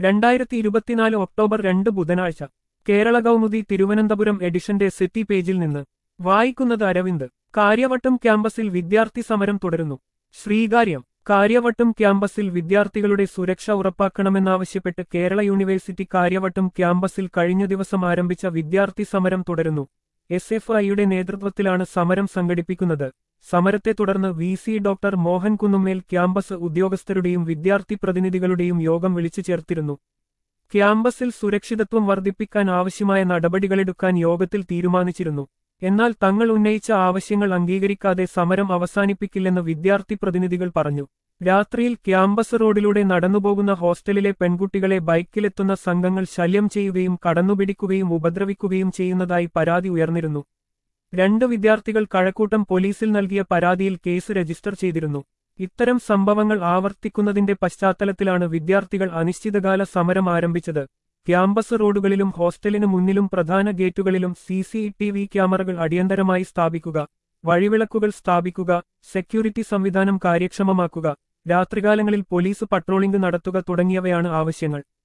രണ്ടായിരത്തി ഇരുപത്തിനാല് ഒക്ടോബർ രണ്ട് ബുധനാഴ്ച കേരള കൗമുദി തിരുവനന്തപുരം എഡിഷന്റെ സിറ്റി പേജിൽ നിന്ന് വായിക്കുന്നത് അരവിന്ദ് കാര്യവട്ടം ക്യാമ്പസിൽ വിദ്യാർത്ഥി സമരം തുടരുന്നു ശ്രീകാര്യം കാര്യവട്ടം ക്യാമ്പസിൽ വിദ്യാർത്ഥികളുടെ സുരക്ഷ ഉറപ്പാക്കണമെന്നാവശ്യപ്പെട്ട് കേരള യൂണിവേഴ്സിറ്റി കാര്യവട്ടം ക്യാമ്പസിൽ കഴിഞ്ഞ ദിവസം ആരംഭിച്ച വിദ്യാർത്ഥി സമരം തുടരുന്നു എസ് എഫ് ഐയുടെ നേതൃത്വത്തിലാണ് സമരം സംഘടിപ്പിക്കുന്നത് സമരത്തെ തുടർന്ന് V C doctor Mohan Kunnumel campus ഉദ്യോഗസ്ഥരുടെയും വിദ്യാർത്ഥി പ്രതിനിധികളുടെയും യോഗം വിളിച്ചു ചേർത്തിരുന്നു ക്യാമ്പസിൽ സുരക്ഷിതത്വം വർദ്ധിപ്പിക്കാൻ ആവശ്യമായ നടപടികളെടുക്കാൻ യോഗത്തിൽ തീരുമാനിച്ചിരുന്നു എന്നാൽ തങ്ങൾ ഉന്നയിച്ച ആവശ്യങ്ങൾ അംഗീകരിക്കാതെ സമരം അവസാനിപ്പിക്കില്ലെന്ന് വിദ്യാർത്ഥി പ്രതിനിധികൾ പറഞ്ഞു രാത്രിയിൽ ക്യാമ്പസ് റോഡിലൂടെ നടന്നുപോകുന്ന ഹോസ്റ്റലിലെ പെൺകുട്ടികളെ ബൈക്കിലെത്തുന്ന സംഘങ്ങൾ ശല്യം ചെയ്യുകയും കടന്നുപിടിക്കുകയും ഉപദ്രവിക്കുകയും ചെയ്യുന്നതായി പരാതി ഉയർന്നിരുന്നു രണ്ട് വിദ്യാർത്ഥികൾ കഴക്കൂട്ടം പോലീസിൽ നൽകിയ പരാതിയിൽ കേസ് രജിസ്റ്റർ ചെയ്തിരുന്നു ഇത്തരം സംഭവങ്ങൾ ആവർത്തിക്കുന്നതിന്റെ പശ്ചാത്തലത്തിലാണ് വിദ്യാർത്ഥികൾ അനിശ്ചിതകാല സമരം ആരംഭിച്ചത് ക്യാമ്പസ് റോഡുകളിലും ഹോസ്റ്റലിനു മുന്നിലും പ്രധാന ഗേറ്റുകളിലും സി സി ടി വി ക്യാമറകൾ അടിയന്തരമായി സ്ഥാപിക്കുക വഴിവിളക്കുകൾ സ്ഥാപിക്കുക സെക്യൂരിറ്റി സംവിധാനം കാര്യക്ഷമമാക്കുക രാത്രികാലങ്ങളിൽ പോലീസ് പട്രോളിംഗ് നടത്തുക തുടങ്ങിയവയാണ് ആവശ്യങ്ങൾ